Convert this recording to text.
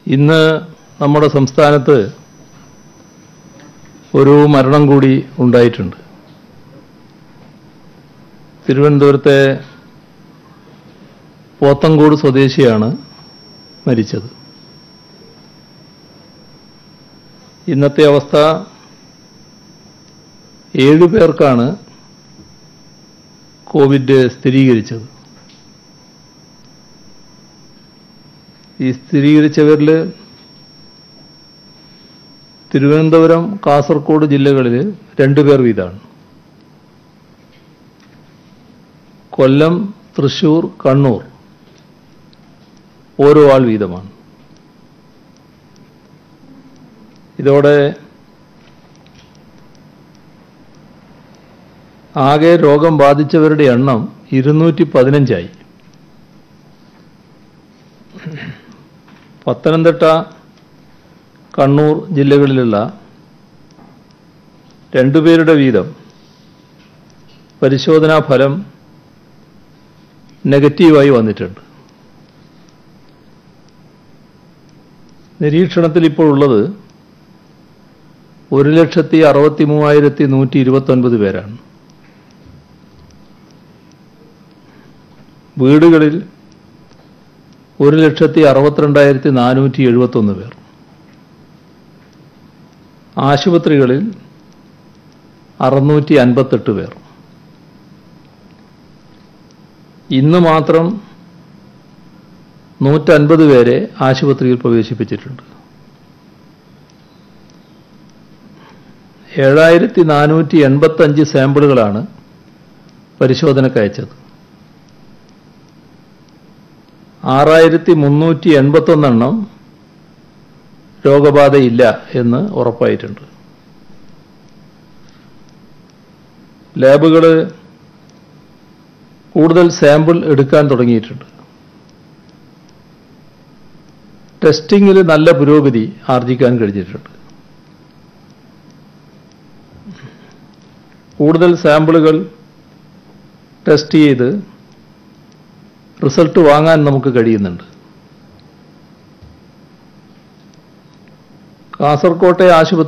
ഇന്ന് നമ്മുടെ സംസ്ഥാനത്ത് ഒരു മരണം കൂടി ഉണ്ടായിട്ടുണ്ട് തിരുവനന്തപുരത്തെ പോത്തങ്കോട് സ്വദേശിയാണ് മരിച്ചത് ഇന്നത്തെ അവസ്ഥ ഏഴു പേർക്കാണ് കോവിഡ് സ്ഥിരീകരിച്ചത് ഈ സ്ഥിരീകരിച്ചവരിൽ തിരുവനന്തപുരം കാസർഗോഡ് ജില്ലകളിൽ രണ്ടുപേർ വീതമാണ് കൊല്ലം തൃശൂർ കണ്ണൂർ ഓരോ ആൾ വീതമാണ് ഇതോടെ ആകെ രോഗം ബാധിച്ചവരുടെ എണ്ണം ഇരുന്നൂറ്റി പതിനഞ്ചായി പത്തനംതിട്ട കണ്ണൂർ ജില്ലകളിലുള്ള രണ്ടുപേരുടെ വീതം പരിശോധനാ ഫലം നെഗറ്റീവായി വന്നിട്ടുണ്ട് നിരീക്ഷണത്തിൽ ഇപ്പോൾ ഉള്ളത് ഒരു ലക്ഷത്തി അറുപത്തി മൂവായിരത്തി നൂറ്റി ഇരുപത്തൊൻപത് പേരാണ് വീടുകളിൽ ഒരു ലക്ഷത്തി അറുപത്തിരണ്ടായിരത്തി നാനൂറ്റി എഴുപത്തൊന്ന് പേർ ആശുപത്രികളിൽ അറുന്നൂറ്റി അൻപത്തെട്ട് പേർ ഇന്ന് മാത്രം നൂറ്റൻപത് പേരെ ആശുപത്രിയിൽ പ്രവേശിപ്പിച്ചിട്ടുണ്ട് ഏഴായിരത്തി നാനൂറ്റി എൺപത്തഞ്ച് സാമ്പിളുകളാണ് പരിശോധനയ്ക്ക് അയച്ചത് ആറായിരത്തി മുന്നൂറ്റി എൺപത്തൊന്നെണ്ണം രോഗബാധയില്ല എന്ന് ഉറപ്പായിട്ടുണ്ട് ലാബുകൾ കൂടുതൽ സാമ്പിൾ എടുക്കാൻ തുടങ്ങിയിട്ടുണ്ട് ടെസ്റ്റിങ്ങിൽ നല്ല പുരോഗതി ആർജിക്കാൻ കഴിഞ്ഞിട്ടുണ്ട് കൂടുതൽ സാമ്പിളുകൾ ടെസ്റ്റ് ചെയ്ത് റിസൾട്ട് വാങ്ങാൻ നമുക്ക് കഴിയുന്നുണ്ട് കാസർകോട്ടെ ആശുപത്രി